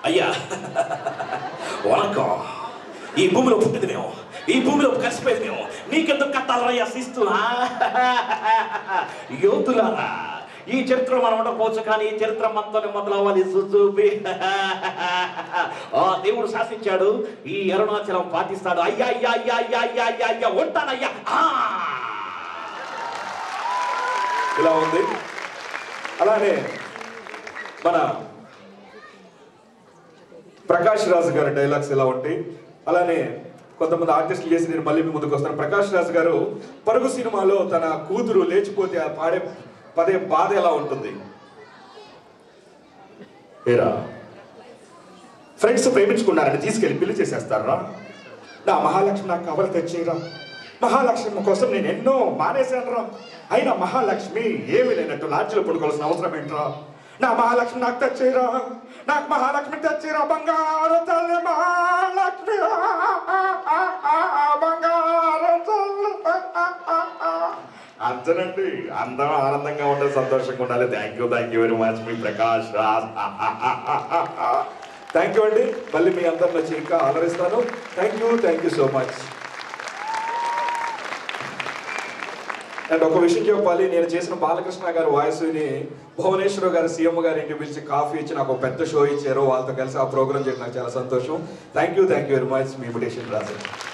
అయ్యా వణకం ఈ భూమిలో పుట్టింది మేము ఈ భూమిలో కలిసిపోయింది మేము నీకెందుకు కట్టాలయ్యా శిస్తు యోధులారా ఈ చరిత్ర మనం ఉండకపోవచ్చు కానీ ఈ చరిత్ర మనతోనే మొదలవ్వాలి సుజూబి ఆ దేవుడు శాసించాడు ఈ అరుణాచలం పాటిస్తాడు అయ్యా అయ్యా అయ్యా అయ్యా అయ్యా అయ్యా అయ్యా ఉంటానయ్యా ఆ! ఇలా ఉంది అలానే మన ప్రకాష్ రాజు గారి డైలాగ్స్ ఇలా ఉంటాయి అలానే కొంతమంది ఆర్టిస్టులు చేసి నేను మళ్ళీ మీ ముందుకు వస్తాను ప్రకాష్ రాజు గారు పరుగు సినిమాలో తన కూతురు లేచిపోతే ఆ పాడే పదే బాధ ఎలా ఉంటుంది ఏరా ఫ్రెండ్స్ ప్రేమించుకున్నారని తీసుకెళ్లి పెళ్లి చేసేస్తారా నా మహాలక్ష్మి నాకు కవలు తెచ్చేయరా మహాలక్ష్మి కోసం నేను ఎన్నో మానేశానురా అయినా మహాలక్ష్మి ఏమి లేనట్టు లాడ్జిలో పడుకోవాల్సిన అవసరం ఏంట్రా నా మహాలక్ష్మి నాకు తెచ్చేయరా నాకు మహాలక్ష్మి తెచ్చేయరా బంగారు తల్లి మహాలక్ష్మి బంగారు తల్లి అంతేనండి అందరం ఆనందంగా ఉండాలి సంతోషంగా ఉండాలి thank you thank you very much మీ ప్రకాష్ రాజ్ థ్యాంక్ యూ అండి మళ్ళీ మీ అందరిని వచ్చి ఇంకా ఆదరిస్తాను thank you thank you so much and ఒక విషయం చెప్పాలి నేను చేసిన బాలకృష్ణ గారి వాయిస్ని భువనేశ్వర గారు సీఎం గారి ఇంటికి పిలిచి కాఫీ ఇచ్చి నాకు ఒక పెద్ద షో ఇచ్చారు వాళ్ళతో కలిసి ఆ ప్రోగ్రామ్ చేయడం నాకు చాలా సంతోషం thank you thank you very much మీ ఇన్విటేషన్ రాజు